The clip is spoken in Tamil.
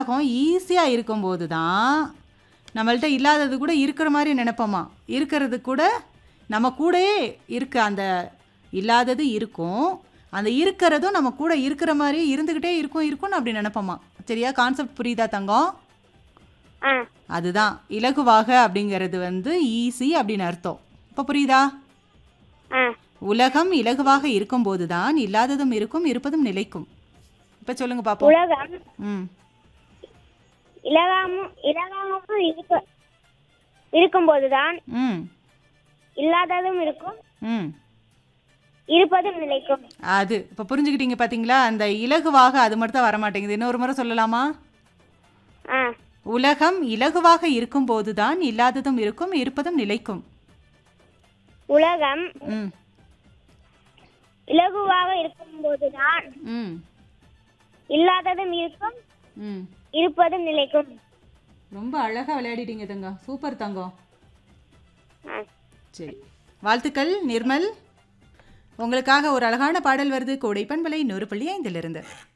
உலகம் ஈஸியாக இருக்கும்போது தான் நம்மள்ட்ட இல்லாதது கூட இருக்கிற மாதிரி நினைப்போமா இருக்கிறது கூட நம்ம கூடயே இருக்க அந்த இல்லாதது இருக்கும் அந்த இருக்கிறதும் நம்ம கூட இருக்கிற மாதிரி இருந்துக்கிட்டே இருக்கும் இருக்கும்னு அப்படி நினைப்போமா சரியா கான்செப்ட் புரியுதா தங்கம் ஆ அதுதான் இலகுவாக அப்படிங்கிறது வந்து ஈஸி அப்படின்னு அர்த்தம் இப்போ புரியுதா ஆ உலகம் இலகுவாக இருக்கும்போது தான் இல்லாததும் இருக்கும் இருப்பதும் நிலைக்கும் இப்போ சொல்லுங்க பாப்போம் உலகம் ம் இலகாமும் இலகாமும் இருக்க இருக்கும்போதுதான் ம் இல்லாததும் இருக்கும் ம் இருப்பதும் நிலைக்கும் அது இப்போ புரிஞ்சுக்கிட்டீங்க பார்த்தீங்களா அந்த இலகுவாக அது மட்டும் தான் வரமாட்டேங்குது இன்னொரு முறை சொல்லலாமா ஆ உலகம் இலகுவாக இருக்கும்போது தான் இல்லாததும் இருக்கும் இருப்பதும் நிலைக்கும் உலகம் ம் இலகுவாக இருக்கும்போதுதான் ம் இல்லாததும் இருக்கும் ம் இருப்பதும் நிலைக்கும் ரொம்ப அழகாக விளையாடிட்டீங்க தங்கம் சூப்பர் தங்கம் ஆ சரி வாழ்த்துக்கள் நிர்மல் உங்களுக்காக ஒரு அழகான பாடல் வருது கோடை பண்பலை நூறு புள்ளி ஐந்திலிருந்து